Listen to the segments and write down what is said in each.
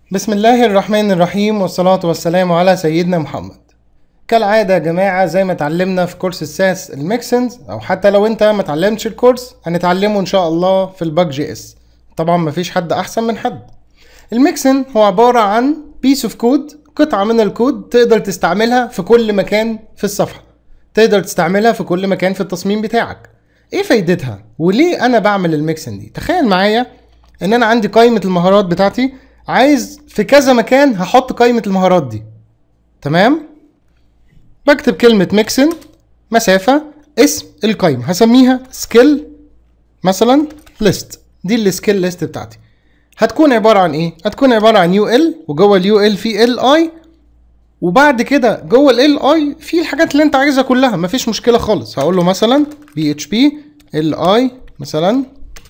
بسم الله الرحمن الرحيم والصلاة والسلام على سيدنا محمد كالعادة يا جماعة زي ما اتعلمنا في كورس الساس الميكسنز او حتى لو انت ما اتعلمتش الكورس هنتعلمه ان شاء الله في الباج جي اس طبعا مفيش حد احسن من حد الميكسن هو عبارة عن بيس اوف كود قطعة من الكود تقدر تستعملها في كل مكان في الصفحة تقدر تستعملها في كل مكان في التصميم بتاعك ايه فايدتها وليه انا بعمل الميكسن دي تخيل معايا ان انا عندي قائمة المهارات بتاعتي عايز في كذا مكان هحط قائمة المهارات دي تمام بكتب كلمة ميكسن مسافة اسم القائمة هسميها سكيل مثلا ليست دي السكيل ليست بتاعتي هتكون عبارة عن ايه؟ هتكون عبارة عن يو ال وجوه اليو ال في ال اي وبعد كده جوه ال اي في الحاجات اللي انت عايزها كلها مفيش مشكلة خالص هقول له مثلا بي اتش بي ال اي مثلا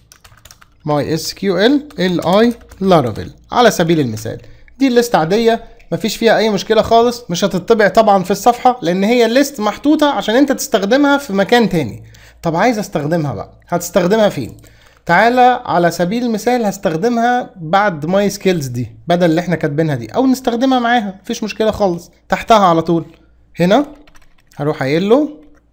ماي اس كيو ال ال اي لارافيل على سبيل المثال دي الليست عاديه مفيش فيها اي مشكله خالص مش هتطبع طبعا في الصفحه لان هي الليست محطوطه عشان انت تستخدمها في مكان تاني طب عايز استخدمها بقى هتستخدمها فين تعالى على سبيل المثال هستخدمها بعد ماي سكيلز دي بدل اللي احنا كاتبينها دي او نستخدمها معاها مفيش مشكله خالص تحتها على طول هنا هروح قايل له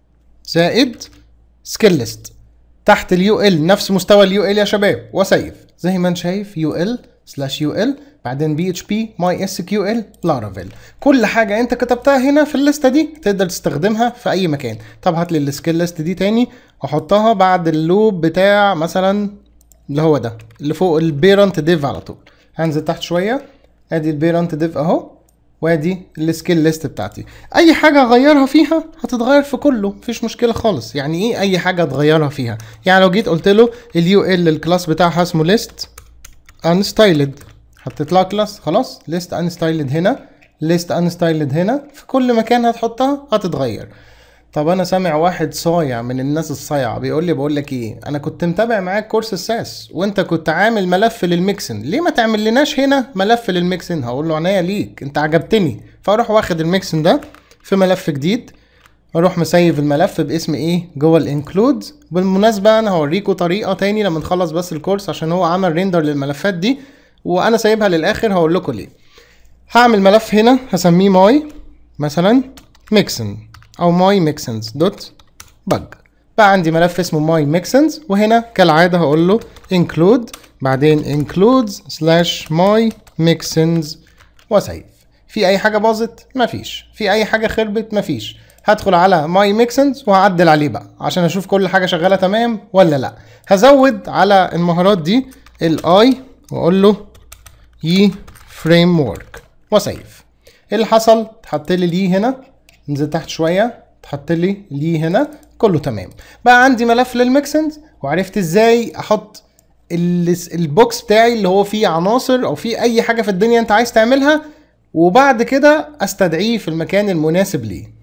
زائد سكيل ليست تحت اليو ال نفس مستوى اليو ال يا شباب وسيف زي ما انت شايف يو ال سلاش يو ال بعدين بي اتش بي ماي اس كيو ال لارافيل كل حاجه انت كتبتها هنا في الليسته دي تقدر تستخدمها في اي مكان طب هات لي السكيل ليست دي تاني واحطها بعد اللوب بتاع مثلا اللي هو ده اللي فوق البيرنت ديف على طول هنزل تحت شويه ادي البيرنت ديف اهو وادي السكيل ليست بتاعتي اي حاجه اغيرها فيها هتتغير في كله مفيش مشكله خالص يعني ايه اي حاجه اتغيرها فيها يعني لو جيت قلت له اليو ال الكلاس بتاعها اسمه ليست انستايلد حطيت لها كلاس خلاص ليست انستايلد هنا ليست انستايلد هنا في كل مكان هتحطها هتتغير طب انا سامع واحد صايع من الناس الصايعه بيقول لي بقول لك ايه انا كنت متابع معاك كورس الساس وانت كنت عامل ملف للميكسن ليه ما تعمل لناش هنا ملف للميكسن هقول له عناية ليك انت عجبتني فاروح واخد الميكسن ده في ملف جديد اروح مسيف الملف باسم ايه جوه الانكلود بالمناسبه انا هوريكم طريقه تاني لما نخلص بس الكورس عشان هو عمل ريندر للملفات دي وانا سايبها للاخر هقول لكم ليه هعمل ملف هنا هسميه ماي مثلا ميكسن او ماي ميكسنز دوت بج بقى عندي ملف اسمه ماي ميكسنز وهنا كالعاده هقول له include بعدين includes slash my mixins وسيف في اي حاجه باظت مفيش في اي حاجه خربت مفيش هدخل على ماي ميكسنز وهعدل عليه بقى عشان اشوف كل حاجه شغاله تمام ولا لا هزود على المهارات دي الاي واقول له يي فريم ورك وسيف ايه اللي حصل اتحط لي ليه هنا نزل تحت شويه اتحط لي ليه هنا كله تمام بقى عندي ملف للميكسنز وعرفت ازاي احط ال- البوكس بتاعي اللي هو فيه عناصر او فيه اي حاجه في الدنيا انت عايز تعملها وبعد كده استدعيه في المكان المناسب ليه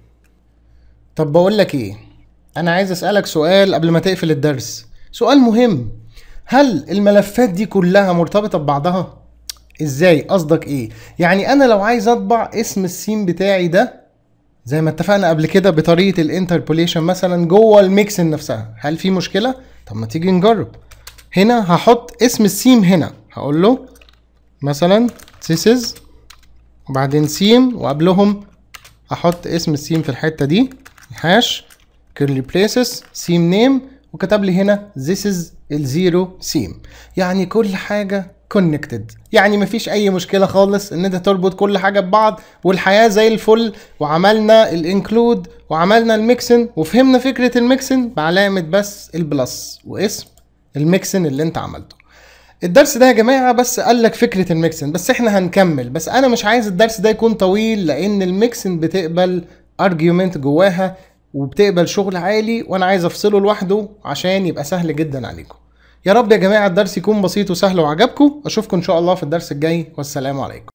طب بقول لك ايه انا عايز اسالك سؤال قبل ما تقفل الدرس سؤال مهم هل الملفات دي كلها مرتبطه ببعضها ازاي قصدك ايه يعني انا لو عايز اطبع اسم السين بتاعي ده زي ما اتفقنا قبل كده بطريقه الانتربوليشن مثلا جوه الميكسن نفسها هل في مشكله طب ما تيجي نجرب هنا هحط اسم السيم هنا هقول له مثلا this is وبعدين سيم وقبلهم احط اسم السيم في الحته دي هاش كيرلي بريسز سيم نيم وكتب لي هنا this is الزيرو سيم يعني كل حاجه كونكتد يعني مفيش اي مشكله خالص ان انت تربط كل حاجه ببعض والحياه زي الفل وعملنا الانكلود وعملنا الميكسن وفهمنا فكره الميكسن بعلامه بس البلس واسم الميكسن اللي انت عملته الدرس ده يا جماعه بس قال لك فكره الميكسن بس احنا هنكمل بس انا مش عايز الدرس ده يكون طويل لان الميكسن بتقبل ارجيومنت جواها وبتقبل شغل عالي وانا عايز افصله لوحده عشان يبقى سهل جدا عليكم يا رب يا جماعه الدرس يكون بسيط وسهل وعجبكم اشوفكم ان شاء الله في الدرس الجاي والسلام عليكم